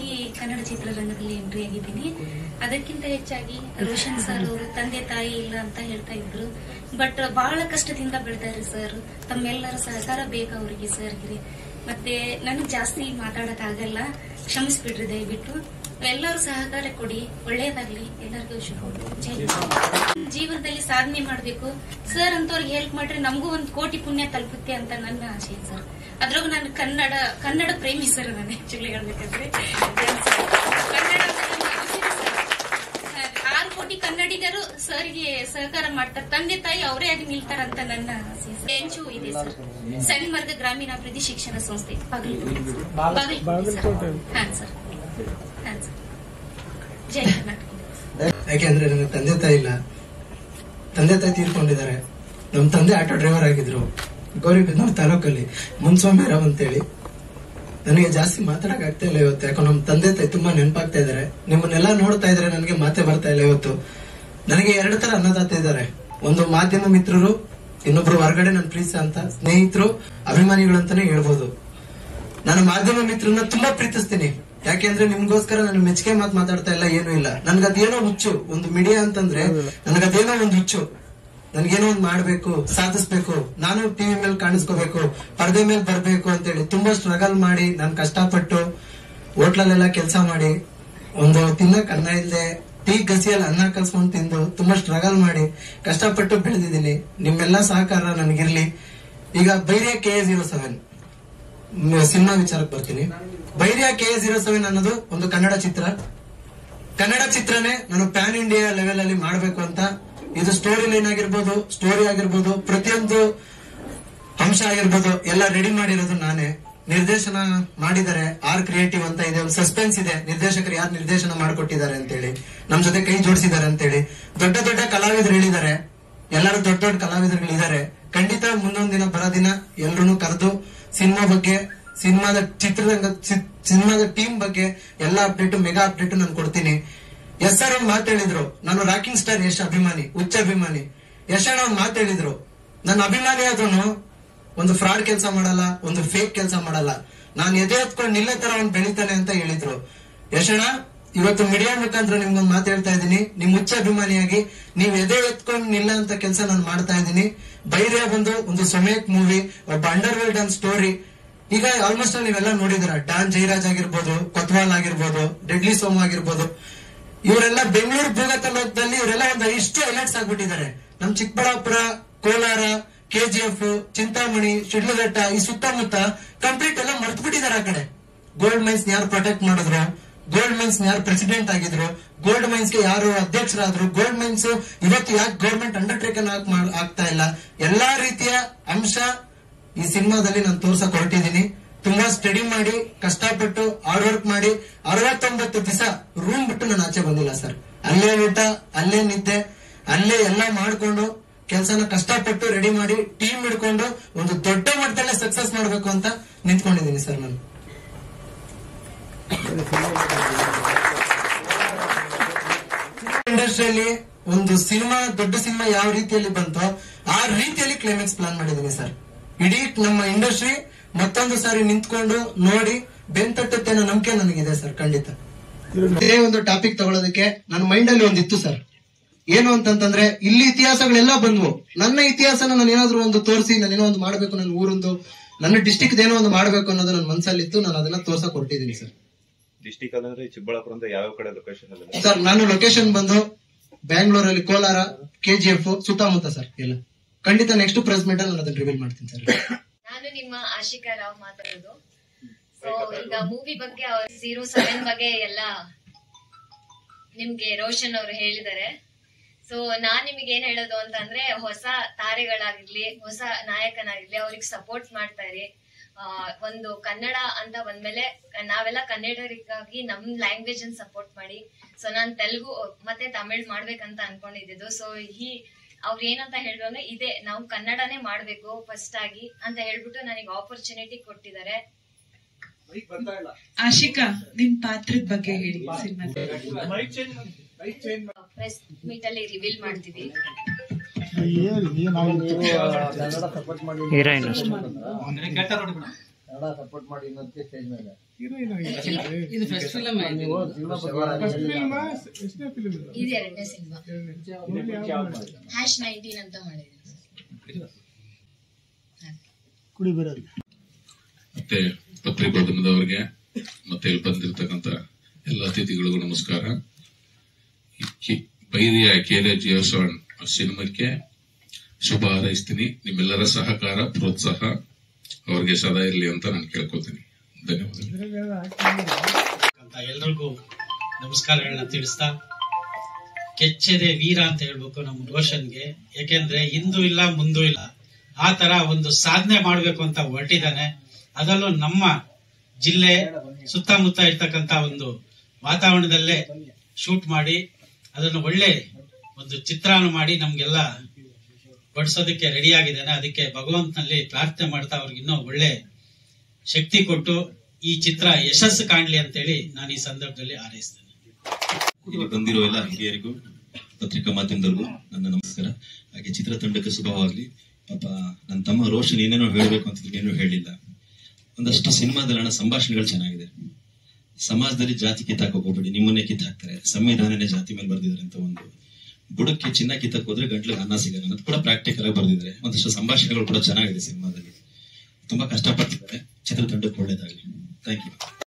ಹೊಸದಾಗಿ ಕನ್ನಡ ಚಿತ್ರರಂಗದಲ್ಲಿ ಎಂಟ್ರಿ ಆಗಿದ್ದೀನಿ ಅದಕ್ಕಿಂತ ಹೆಚ್ಚಾಗಿ ರೋಷನ್ ಸರ್ ಅವರು ತಂದೆ ತಾಯಿ ಇಲ್ಲ ಅಂತ ಹೇಳ್ತಾ ಇದ್ರು ಬಟ್ ಬಹಳ ಕಷ್ಟದಿಂದ ಬೆಳೆದಾರೆ ಸರ್ ತಮ್ಮೆಲ್ಲರ ಸಹಕಾರ ಬೇಕು ಅವರಿಗೆ ಸರ್ಗೆ ಮತ್ತೆ ನನಗೆ ಜಾಸ್ತಿ ಮಾತಾಡಕ್ ಆಗಲ್ಲ ಕ್ಷಮಿಸ್ಬಿಡ್ರಿ ದಯವಿಟ್ಟು ಎಲ್ಲರೂ ಸಹಕಾರ ಕೊಡಿ ಒಳ್ಳೇದಾಗ್ಲಿ ಎಲ್ಲರಿಗೂ ಶುಭ ಜೈ ಹಿಂದ್. ಜೀವನದಲ್ಲಿ ಸಾಧನೆ ಮಾಡ್ಬೇಕು ಸರ್ ಅಂತವ್ರಿಗೆ ಹೆಲ್ಪ್ ಮಾಡ್ರೆ ನಮಗೂ ಒಂದು ಕೋಟಿ ಪುಣ್ಯ ತಲುಪುತ್ತೆ ಅಂತ ನನ್ನ ಆಶೆ ಸರ್ ಅದ್ರಾಗ ನಾನು ಕನ್ನಡ ಕನ್ನಡ ಪ್ರೇಮಿ ಸರ್ ನಾನು ಆಕ್ಚುಲಿ ಹೇಳ್ಬೇಕಂದ್ರೆ ಕನ್ನಡ ಅಂದ್ರೆ ನನ್ನ ಆಸೆ ಸರ್. ಆರು ಕೋಟಿ ಕನ್ನಡಿಗರು ಸರ್ಗೆ ಸಹಕಾರ ಮಾಡ್ತಾರೆ ತಂದೆ ತಾಯಿ ಅವರೇ ಆಗಿ ನಿಲ್ತಾರಂತ ನನ್ನ ಆಸೆ ಬೆಂಚು ಇದೆ ಸರ್ ಸಣ್ಣ ಮಾರ್ಗ ಗ್ರಾಮೀಣಾಭಿವೃದ್ಧಿ ಶಿಕ್ಷಣ ಸಂಸ್ಥೆ ಬಾಗಲಕೋಟೆ ಸರ್. ಬಾಗಲಕೋಟೆ ಸರ್. ಹಾಂ ಸರ್ ಹಾಂ ಸರ್ ಜೈ ಕರ್ನಾಟಕ ಯಾಕೆಂದ್ರೆ ನನಗೆ ತಂದೆ ತಾಯಿ ಇಲ್ಲ ತಂದೆ ತಾಯಿ ತೀರ್ಕೊಂಡಿದ್ದಾರೆ ನಮ್ ತಂದೆ ಆಟೋ ಡ್ರೈವರ್ ಆಗಿದ್ರು ಗೌರಿಬಿದನೂರು ತಾಲೂಕಲ್ಲಿ ಮುನ್ಸ್ವಾಮಿರಾವ್ ಅಂತೇಳಿ ನನಗೆ ಜಾಸ್ತಿ ಮಾತಾಡಕ್ ಆಗ್ತಾ ಇಲ್ಲ ಇವತ್ತು ಯಾಕೋ ನಮ್ ತಂದೆ ತಾಯಿ ತುಂಬಾ ನೆನಪಾಗ್ತಾ ಇದಾರೆ ನಿಮ್ಮನ್ನೆಲ್ಲ ನೋಡ್ತಾ ಇದ್ರೆ ನನಗೆ ಮಾತೆ ಬರ್ತಾ ಇಲ್ಲ ಇವತ್ತು ನನಗೆ ಎರಡು ತರ ಅನ್ನದಾತ ಇದ್ದಾರೆ ಒಂದು ಮಾಧ್ಯಮ ಮಿತ್ರರು ಇನ್ನೊಬ್ರು ಹೊರಗಡೆ ನನ್ನ ಪ್ರೀತಿ ಅಂತ ಸ್ನೇಹಿತರು ಅಭಿಮಾನಿಗಳು ಅಂತಾನೆ ಹೇಳ್ಬೋದು ನಾನು ಮಾಧ್ಯಮ ಮಿತ್ರರನ್ನ ತುಂಬಾ ಪ್ರೀತಿಸ್ತೀನಿ ಯಾಕೆಂದ್ರೆ ನಿಮ್ಗೋಸ್ಕರ ನಾನು ಮೆಚ್ಚುಗೆ ಮಾತು ಮಾತಾಡ್ತಾ ಇಲ್ಲ ಏನು ಇಲ್ಲ ನನ್ಗದೇನೋ ಹುಚ್ಚು ಒಂದು ಮೀಡಿಯಾ ಅಂತಂದ್ರೆ ನನ್ಗದೇನೋ ಒಂದು ಹುಚ್ಚು ನನ್ಗೇನೋ ಒಂದ್ ಮಾಡ್ಬೇಕು ಸಾಧಿಸ್ಬೇಕು ನಾನು ಟಿವಿ ಮೇಲೆ ಕಾಣಿಸ್ಕೋಬೇಕು ಪರದೆ ಮೇಲೆ ಬರ್ಬೇಕು ಅಂತೇಳಿ ತುಂಬಾ ಸ್ಟ್ರಗಲ್ ಮಾಡಿ ನಾನು ಕಷ್ಟಪಟ್ಟು ಹೋಟ್ಲಲ್ಲೆಲ್ಲ ಕೆಲಸ ಮಾಡಿ ಒಂದು ತಿನ್ನಕ್ ಅನ್ನ ಇಲ್ದೆ ಟೀ ಗಸಿಯಲ್ಲಿ ಅನ್ನ ಕಲ್ಸ್ಕೊಂಡ್ ತಿಂದು ತುಂಬಾ ಸ್ಟ್ರಗಲ್ ಮಾಡಿ ಕಷ್ಟಪಟ್ಟು ಬೆಳೆದಿದ್ದೀನಿ ನಿಮ್ಮೆಲ್ಲ ಸಹಕಾರ ನನಗಿರ್ಲಿ ಈಗ Bairya K A zero seven cinema ವಿಚಾರಕ್ಕೆ ಬರ್ತೀನಿ Bairya K A zero seven ಅನ್ನೋದು ಒಂದು ಕನ್ನಡ ಚಿತ್ರ ಕನ್ನಡ ಚಿತ್ರನೇ ನಾನು ಪ್ಯಾನ್ ಇಂಡಿಯಾ ಲೆವೆಲ್ ಅಲ್ಲಿ ಮಾಡಬೇಕು ಅಂತ ಇದು ಸ್ಟೋರಿ ಲೈನ್ ಆಗಿರ್ಬೋದು ಸ್ಟೋರಿ ಆಗಿರ್ಬೋದು ಪ್ರತಿಯೊಂದು ಅಂಶ ಆಗಿರ್ಬೋದು ಎಲ್ಲ ರೆಡಿ ಮಾಡಿರೋದು ನಾನೇ ನಿರ್ದೇಶನ ಮಾಡಿದ್ದಾರೆ ಆರ್ ಕ್ರಿಯೇಟಿವ್ ಅಂತ ಇದೆ ಒಂದು ಸಸ್ಪೆನ್ಸ್ ಇದೆ ನಿರ್ದೇಶಕರು ಯಾರು ನಿರ್ದೇಶನ ಮಾಡಿಕೊಟ್ಟಿದ್ದಾರೆ ಅಂತೇಳಿ ನಮ್ ಜೊತೆ ಕೈ ಜೋಡಿಸಿದ್ದಾರೆ ಅಂತೇಳಿ ದೊಡ್ಡ ದೊಡ್ಡ ಕಲಾವಿದರು ಹೇಳಿದ್ದಾರೆ ಎಲ್ಲರೂ ದೊಡ್ಡ ದೊಡ್ಡ ಕಲಾವಿದರುಗಳಿದ್ದಾರೆ ಖಂಡಿತ ಮುಂದೊಂದ್ ದಿನ ಬರೋ ದಿನ ಎಲ್ರು ಕರೆದು ಸಿನಿಮಾ ಬಗ್ಗೆ ಸಿನಿಮಾದ ಚಿತ್ರರಂಗ ಚಿ- ಸಿನಿಮಾದ ಟೀಮ್ ಬಗ್ಗೆ ಎಲ್ಲ ಅಪ್ಡೇಟ್ ಮೆಗಾ ಅಪ್ಡೇಟ್ ನಾನು ಕೊಡ್ತೀನಿ ಎಸ್ ಸರ್ ಒಂದು ಮಾತು ಹೇಳಿದ್ರು ನಾನು ರಾಕಿಂಗ್ ಸ್ಟಾರ್ ಯಶ್ ಅಭಿಮಾನಿ ಹುಚ್ಚ ಅಭಿಮಾನಿ ಯಶ್ ಅಣ್ಣ ಒಂದು ಮಾತು ಹೇಳಿದ್ರು ನನ್ನ ಅಭಿಮಾನಿ ಆದ್ರೂ ಒಂದು ಫ್ರಾಡ್ ಕೆಲಸ ಮಾಡಲ್ಲ ಒಂದು ಫೇಕ್ ಕೆಲಸ ಮಾಡಲ್ಲ ನಾನು ಎದೆ ಎತ್ಕೊಂಡು ನಿಲ್ಲೇ ತರ ಅವ್ನು ಬೆಳಿತಾನೆ ಅಂತ ಹೇಳಿದ್ರು ಯಶಣ್ಣ ಇವತ್ತು ಮೀಡಿಯಾ ಮುಖಾಂತರ ನಿಮ್ಗೊಂದು ಮಾತು ಹೇಳ್ತಾ ಇದ್ದೀನಿ ನಿಮ್ ಹುಚ್ಚ ಅಭಿಮಾನಿಯಾಗಿ ನೀವ್ ಎದೆ ಎತ್ಕೊಂಡು ನಿಲ್ಲ ಅಂತ ಕೆಲಸ ನಾನು ಮಾಡ್ತಾ ಇದ್ದೀನಿ ಬೈರ್ಯ ಬಂದು ಒಂದು ಸೊಮೇಕ್ ಮೂವಿ ಒಬ್ಬ ಅಂಡರ್ ವರ್ಲ್ಡ್ ಅಂಡ್ ಸ್ಟೋರಿ ಈಗ ಆಲ್ಮೋಸ್ಟ್ ನೀವೆಲ್ಲ ನೋಡಿದಿರ ಡಾನ್ ಜೈರಾಜ್ ಆಗಿರ್ಬೋದು ಕೊತ್ವಾಲ್ ಆಗಿರ್ಬೋದು ಡೆಡ್ಲಿ ಸೋಮ್ ಆಗಿರ್ಬೋದು ಇವರೆಲ್ಲ ಬೆಂಗಳೂರು ಭೂಗತಲೋಕದಲ್ಲಿ ಇವರೆಲ್ಲ ಒಂದು ಇಷ್ಟು ಹೈಲೈಟ್ಸ್ ಆಗ್ಬಿಟ್ಟಿದ್ದಾರೆ ನಮ್ ಚಿಕ್ಕಬಳ್ಳಾಪುರ ಕೋಲಾರ ಕೆಜಿಎಫ್ ಚಿಂತಾಮಣಿ ಶಿಡ್ಲಘಟ್ಟ ಈ ಸುತ್ತಮುತ್ತ ಕಂಪ್ಲೀಟ್ ಎಲ್ಲ ಮರ್ತು ಬಿಟ್ಟಿದ್ದಾರೆ ಆ ಕಡೆ ಗೋಲ್ಡ್ ಮೈನ್ಸ್ ಯಾರು ಪ್ರೊಟೆಕ್ಟ್ ಮಾಡಿದ್ರು ಗೋಲ್ಡ್ ಮೈನ್ಸ್ ಯಾರು ಪ್ರೆಸಿಡೆಂಟ್ ಆಗಿದ್ರು ಗೋಲ್ಡ್ ಮೈನ್ಸ್ ಗೆ ಯಾರು ಅಧ್ಯಕ್ಷರಾದ್ರು ಗೋಲ್ಡ್ ಮೈನ್ಸ್ ಇವತ್ತು ಯಾಕೆ ಗೌರ್ಮೆಂಟ್ ಅಂಡರ್ಟೇಕನ್ ಆಗ್ತಾ ಇಲ್ಲ ಎಲ್ಲಾ ರೀತಿಯ ಅಂಶ ಈ ಸಿನಿಮಾದಲ್ಲಿ ನಾನು ತೋರ್ಸಕ್ ಹೊರಟಿದ್ದೀನಿ ತುಂಬಾ ಸ್ಟಡಿ ಮಾಡಿ ಕಷ್ಟಪಟ್ಟು ಹಾರ್ಡ್ ವರ್ಕ್ ಮಾಡಿ ಅರವತ್ತೊಂಬತ್ತು ದಿವಸ ರೂಮ್ ಬಿಟ್ಟು ನಾನು ಆಚೆ ಬಂದಿಲ್ಲ ಸರ್ ಅಲ್ಲೇ ಊಟ ಅಲ್ಲೇ ನಿದ್ದೆ ಅಲ್ಲೇ ಎಲ್ಲ ಮಾಡ್ಕೊಂಡು ಕೆಲಸನ ಕಷ್ಟಪಟ್ಟು ರೆಡಿ ಮಾಡಿ ಟೀಮ್ ಹಿಡ್ಕೊಂಡು ಒಂದು ದೊಡ್ಡ ಮಟ್ಟದಲ್ಲೇ ಸಕ್ಸಸ್ ಮಾಡ್ಬೇಕು ಅಂತ ನಿಂತ್ಕೊಂಡಿದ್ದೀನಿ ಸರ್ ನಾನು ಇಂಡಸ್ಟ್ರಿಯಲ್ಲಿ ಒಂದು ಸಿನಿಮಾ ದೊಡ್ಡ ಸಿನಿಮಾ ಯಾವ ರೀತಿಯಲ್ಲಿ ಬಂತೋ ಆ ರೀತಿಯಲ್ಲಿ ಕ್ಲೈಮ್ಯಾಕ್ಸ್ ಪ್ಲಾನ್ ಮಾಡಿದ್ದೀನಿ ಸರ್ ಇಡೀ ನಮ್ಮ ಇಂಡಸ್ಟ್ರಿ ಮತ್ತೊಂದು ಸಾರಿ ನಿಂತ್ಕೊಂಡು ನೋಡಿ ಬೆಂತಟ್ಟುತ್ತೆ ಅನ್ನೋ ನಂಬಿಕೆ ನನಗಿದೆ ಸರ್ ಖಂಡಿತ ಇದೇ ಒಂದು ಟಾಪಿಕ್ ತಗೊಳ್ಳೋದಕ್ಕೆ ನನ್ನ ಮೈಂಡ್ ಅಲ್ಲಿ ಒಂದಿತ್ತು ಸರ್ ಏನು ಅಂತಂತಂದ್ರೆ ಇಲ್ಲಿ ಇತಿಹಾಸಗಳೆಲ್ಲ ಬಂದ್ವು ನನ್ನ ಇತಿಹಾಸನ ನಾನು ಏನಾದ್ರು ಒಂದು ತೋರಿಸಿ ನಾನು ಏನೋ ಒಂದು ಮಾಡ್ಬೇಕು ನನ್ನ ಊರೊಂದು ನನ್ನ ಡಿಸ್ಟಿಕ್ ಏನೋ ಒಂದು ಮಾಡ್ಬೇಕು ಅನ್ನೋದು ನನ್ನ ಮನಸ್ಸಲ್ಲಿತ್ತು ನಾನು ಅದನ್ನ ತೋರ್ಸಕ್ ಹೊರಟಿದ್ದೀನಿ ಸರ್ ಡಿಸ್ಟಿಕ್ ಅಂದ್ರೆ ಚಿಕ್ಕಬಳ್ಳಾಪುರ ಅಂತ ಯಾವ ಕಡೆ ಲೊಕೇಶನ್ ಅಲ್ಲಿ ಸರ್ ನಾನು ಲೊಕೇಶನ್ ಬಂದು ಬ್ಯಾಂಗ್ಳೂರಲ್ಲಿ ಕೋಲಾರ ಕೆಜಿಎಫ್ ಸುತ್ತಮುತ್ತ ಸರ್ ಎಲ್ಲ ಖಂಡಿತ ನೆಕ್ಸ್ಟ್ ಪ್ರೆಸ್ ಮೀಟ್ ನಾನು ಅದನ್ನ ರಿವೀಲ್ ಮಾಡ್ತೀನಿ ಸರ್ ನಾನು ನಿಮ್ಮ ಆಶಿಕಾ ರಾವ್ ಮಾತಾಡೋದು ಸೊ ಈಗ ಮೂವಿ ಬಗ್ಗೆ ಅವ್ರ ಜೀರೋ ಸೆವೆನ್ ಬಗ್ಗೆ ಎಲ್ಲ ನಿಮ್ಗೆ ರೋಷನ್ ಅವರು ಹೇಳಿದ್ದಾರೆ ಸೊ ನಾನ್ ನಿಮಗೆ ಏನ್ ಹೇಳೋದು ಅಂತ ಅಂದ್ರೆ ಹೊಸ ತಾರೆಗಳಾಗಿರ್ಲಿ ಹೊಸ ನಾಯಕನಾಗಿರ್ಲಿ ಅವ್ರಿಗೆ ಸಪೋರ್ಟ್ ಮಾಡ್ತಾ ಇರಿ ಆ, ಒಂದು ಕನ್ನಡ ಅಂತ ಬಂದ್ಮೇಲೆ ನಾವೆಲ್ಲ ಕನ್ನಡಿಗರಿಗಾಗಿ ನಮ್ ಲ್ಯಾಂಗ್ವೇಜ್ ಅನ್ನ ಸಪೋರ್ಟ್ ಮಾಡಿ ಸೊ ನಾನ್ ತೆಲುಗು ಮತ್ತೆ ತಮಿಳ್ ಮಾಡ್ಬೇಕಂತ ಅನ್ಕೊಂಡಿದ್ದು ಸೊ ಈ ಅವ್ರ ಏನಂತ ಹೇಳಿದ್ರು ಅಂದ್ರೆ ಇದೆ ನಾವು ಕನ್ನಡನೇ ಮಾಡ್ಬೇಕು ಫಸ್ಟ್ ಆಗಿ ಅಂತ ಹೇಳ್ಬಿಟ್ಟು ನನಗೆ ಆಪರ್ಚುನಿಟಿ ಕೊಟ್ಟಿದ್ದಾರೆ ಆಶಿಕಾ ನಿಮ್ ಪಾತ್ರದ ಬಗ್ಗೆ ಹೇಳಿ ಸಿನಿಮಾ ಪ್ರೆಸ್ ಮೀಟ್ ಅಲ್ಲಿ ರಿವೀಲ್ ಮಾಡ್ತೀವಿ ಹೀರೋಯಿನ್ ಸಪೋರ್ಟ್ ಮಾಡಿ ಇನ್ನೊಂದು ಸ್ಟೇಜ್ ಮೇಲೆ ಇದು ಫಸ್ಟ್ ಫಿಲಮ್ ನೀವು ಜೀವನ ಇದು ಎರಡನೇ ಸಿನಿಮಾ ಹ್ಯಾಶ್ ನೈನ್ಟೀನ್ ಅಂತ ಮಾಡಿದ್ದೀನಿ ಮತ್ತೆ ಪತ್ರಿಕೋದ್ಯಮದವರಿಗೆ ಮತ್ತೆ ಇಲ್ಲಿ ಬಂದಿರತಕ್ಕಂತ ಎಲ್ಲ ಅತಿಥಿಗಳಿಗೂ ನಮಸ್ಕಾರ ಈ ಕಿ- ಬೈರಿಯ ಕೇರೆ ಜಿಯೋ ಸೆವೆನ್ ಸಿನಿಮಾಕ್ಕೆ ಶುಭ ಹಾರೈಸ್ತೀನಿ ನಿಮ್ಮೆಲ್ಲರ ಸಹಕಾರ ಪ್ರೋತ್ಸಾಹ ಅವರಿಗೆ ಸದಾ ಇರಲಿ ಅಂತ ನಾನು ಕೇಳ್ಕೊತೀನಿ ಧನ್ಯವಾದಗಳು ಅಂತ ಎಲ್ರಿಗೂ ನಮಸ್ಕಾರಗಳನ್ನ ತಿಳಿಸ್ತಾ ಕೆಚ್ಚದೆ ವೀರ ಅಂತ ಹೇಳ್ಬೇಕು ನಮ್ಮ ರೋಷನ್ಗೆ ಯಾಕೆಂದ್ರೆ ಹಿಂದೂ ಇಲ್ಲ ಮುಂದೂ ಇಲ್ಲ ಆ ತರ ಒಂದು ಸಾಧನೆ ಮಾಡ್ಬೇಕು ಅಂತ ಹೊರಟಿದ್ದಾನೆ ಅದರಲ್ಲೂ ನಮ್ಮ ಜಿಲ್ಲೆ ಸುತ್ತಮುತ್ತ ಇರ್ತಕ್ಕಂತ ಒಂದು ವಾತಾವರಣದಲ್ಲೇ ಶೂಟ್ ಮಾಡಿ ಅದನ್ನು ಒಳ್ಳೆ ಒಂದು ಚಿತ್ರಾನ ಮಾಡಿ ನಮ್ಗೆಲ್ಲ ಬಡಿಸೋದಕ್ಕೆ ರೆಡಿ ಆಗಿದ್ದಾನೆ ಅದಕ್ಕೆ ಭಗವಂತನಲ್ಲಿ ಪ್ರಾರ್ಥನೆ ಮಾಡ್ತಾ ಅವ್ರಿಗೆ ಇನ್ನೂ ಒಳ್ಳೆ ಶಕ್ತಿ ಕೊಟ್ಟು ಈ ಚಿತ್ರ ಯಶಸ್ಸು ಕಾಣ್ಲಿ ಅಂತೇಳಿ ನಾನು ಈ ಸಂದರ್ಭದಲ್ಲಿ ಹಾರೈಸ್ತೇನೆ ಇಲ್ಲಿ ಬಂದಿರೋ ಎಲ್ಲ ಹಿರಿಯರಿಗೂ ಪತ್ರಿಕಾ ಮಾಧ್ಯಮದವ್ರಿಗೂ ನನ್ನ ನಮಸ್ಕಾರ ಹಾಗೆ ಚಿತ್ರತಂಡಕ್ಕೆ ಶುಭವಾಗ್ಲಿ ಪಾಪ ನನ್ನ ತಮ್ಮ ರೋಷನ್ ಏನೇನೋ ಹೇಳ್ಬೇಕು ಅಂತ ಏನೂ ಹೇಳಿಲ್ಲ ಒಂದಷ್ಟು ಸಿನಿಮಾದಲ್ಲಿ ಹಣ ಸಂಭಾಷಣೆಗಳು ಚೆನ್ನಾಗಿದೆ ಸಮಾಜದಲ್ಲಿ ಜಾತಿ ಕಿತ್ತಾಕೋಕ್ ಹೋಗ್ಬೇಡಿ ನಿಮ್ಮನ್ನೇ ಕಿತ್ತಾಕ್ತಾರೆ ಸಂವಿಧಾನನೇ ಜಾತಿ ಮೇಲೆ ಬರ್ದಿದ್ದಾರೆ ಅಂತ ಒಂದು ಬುಡಕ್ಕೆ ಚಿನ್ನ ಕಿತ್ತಕ್ ಹೋದ್ರೆ ಗಂಟ್ಲಿಗೆ ಅನ್ನ ಸಿಗಲ್ಲ ಅನ್ನೋದು ಕೂಡ ಪ್ರಾಕ್ಟಿಕಲ್ ಆಗಿ ಬರ್ದಿದ್ದಾರೆ ಒಂದಷ್ಟು ಸಂಭಾಷಣೆಗಳು ಕೂಡ ಚೆನ್ನಾಗಿದೆ ಸಿನಿಮಾದಲ್ಲಿ ತುಂಬಾ ಕಷ್ಟಪಡ್ತಿದ್ದಾರೆ ಚಿತ್ರತಂಡಕ್ಕೆ ಒಳ್ಳೇದಾಗ್ಲಿ ಥ್ಯಾಂಕ್ ಯು